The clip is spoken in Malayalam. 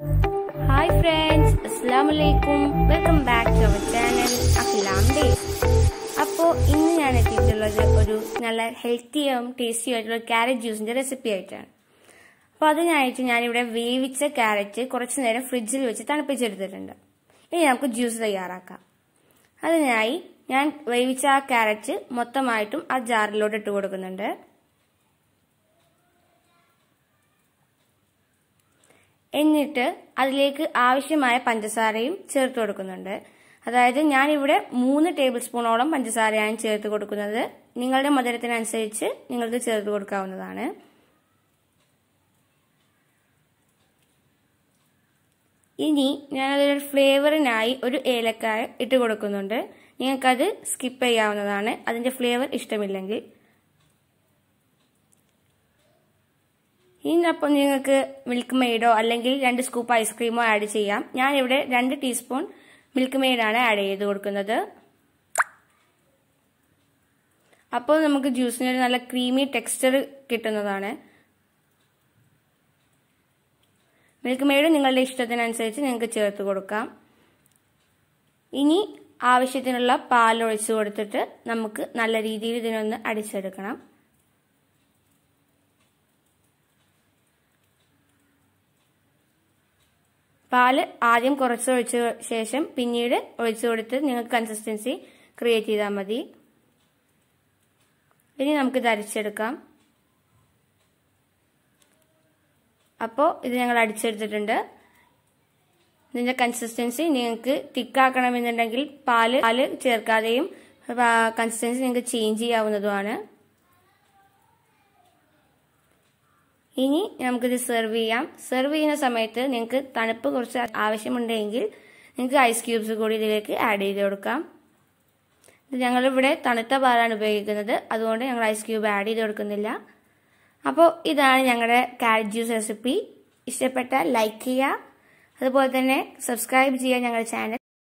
ഹായ് ഫ്രണ്ട്സ് അസ്സാം വലൈക്കും welcome back to our channel അഖിലാം ഡേയ്സ് അപ്പോൾ ഇന്ന് ഞാൻ എത്തിയിട്ടുള്ളത് ഒരു നല്ല ഹെൽത്തിയും ടേസ്റ്റിയും ആയിട്ടുള്ള ക്യാരറ്റ് ജ്യൂസിന്റെ റെസിപ്പി ആയിട്ടാണ് അപ്പോൾ അതിനായിട്ട് ഞാനിവിടെ വേവിച്ച ക്യാരറ്റ് കുറച്ച് നേരം ഫ്രിഡ്ജിൽ വെച്ച് തണുപ്പിച്ചെടുത്തിട്ടുണ്ട് ഇനി നമുക്ക് ജ്യൂസ് തയ്യാറാക്കാം അതിനായി ഞാൻ വേവിച്ച ആ ക്യാരറ്റ് മൊത്തമായിട്ടും ആ ജാറിലോട്ട് ഇട്ട് കൊടുക്കുന്നുണ്ട് എന്നിട്ട് അതിലേക്ക് ആവശ്യമായ പഞ്ചസാരയും ചേർത്ത് കൊടുക്കുന്നുണ്ട് അതായത് ഞാനിവിടെ മൂന്ന് ടേബിൾ സ്പൂണോളം പഞ്ചസാരയാണ് ചേർത്ത് കൊടുക്കുന്നത് നിങ്ങളുടെ മധുരത്തിനനുസരിച്ച് നിങ്ങൾക്ക് ചേർത്ത് കൊടുക്കാവുന്നതാണ് ഇനി ഞാനതൊരു ഫ്ലേവറിനായി ഒരു ഏലക്കായ ഇട്ട് കൊടുക്കുന്നുണ്ട് നിങ്ങൾക്കത് സ്കിപ്പ് ചെയ്യാവുന്നതാണ് അതിന്റെ ഫ്ലേവർ ഇഷ്ടമില്ലെങ്കിൽ ഇതിനൊപ്പം നിങ്ങൾക്ക് മിൽക്ക് മെയ്ഡോ അല്ലെങ്കിൽ രണ്ട് സ്കൂപ്പ് ഐസ്ക്രീമോ ആഡ് ചെയ്യാം ഞാനിവിടെ രണ്ട് ടീസ്പൂൺ മിൽക്ക് മെയ്ഡാണ് ആഡ് ചെയ്ത് കൊടുക്കുന്നത് അപ്പോൾ നമുക്ക് ജ്യൂസിന് ഒരു നല്ല ക്രീമി ടെക്സ്ചർ കിട്ടുന്നതാണ് മിൽക്ക് മെയ്ഡ് നിങ്ങളുടെ ഇഷ്ടത്തിനനുസരിച്ച് നിങ്ങൾക്ക് ചേർത്ത് കൊടുക്കാം ഇനി ആവശ്യത്തിനുള്ള പാൽ ഒഴിച്ചു കൊടുത്തിട്ട് നമുക്ക് നല്ല രീതിയിൽ ഇതിനൊന്ന് അടിച്ചെടുക്കണം പാല് ആദ്യം കുറച്ച് ഒഴിച്ച ശേഷം പിന്നീട് ഒഴിച്ചു കൊടുത്ത് നിങ്ങൾക്ക് കൺസിസ്റ്റൻസി ക്രിയേറ്റ് ചെയ്താൽ മതി ഇനി നമുക്ക് ഇത് അരിച്ചെടുക്കാം അപ്പോൾ ഇത് ഞങ്ങൾ അടിച്ചെടുത്തിട്ടുണ്ട് ഇതിന്റെ കൺസിസ്റ്റൻസി നിങ്ങൾക്ക് തിക്കാക്കണമെന്നുണ്ടെങ്കിൽ പാല് പാല് ചേർക്കാതെയും കൺസിസ്റ്റൻസി നിങ്ങൾക്ക് ചേഞ്ച് ചെയ്യാവുന്നതുമാണ് ഇനി നമുക്കിത് സെർവ് ചെയ്യാം സെർവ് ചെയ്യുന്ന സമയത്ത് നിങ്ങൾക്ക് തണുപ്പ് കുറച്ച് ആവശ്യമുണ്ടെങ്കിൽ നിങ്ങൾക്ക് ഐസ് ക്യൂബ്സ് കൂടി ഇതിലേക്ക് ആഡ് ചെയ്ത് കൊടുക്കാം ഞങ്ങളിവിടെ തണുത്ത പാലാണ് ഉപയോഗിക്കുന്നത് അതുകൊണ്ട് ഞങ്ങൾ ഐസ് ക്യൂബ് ആഡ് ചെയ്ത് കൊടുക്കുന്നില്ല അപ്പോൾ ഇതാണ് ഞങ്ങളുടെ കാരറ്റ് ജ്യൂസ് റെസിപ്പി ഇഷ്ടപ്പെട്ടാൽ ലൈക്ക് ചെയ്യുക അതുപോലെ തന്നെ സബ്സ്ക്രൈബ് ചെയ്യുക ഞങ്ങളുടെ ചാനൽ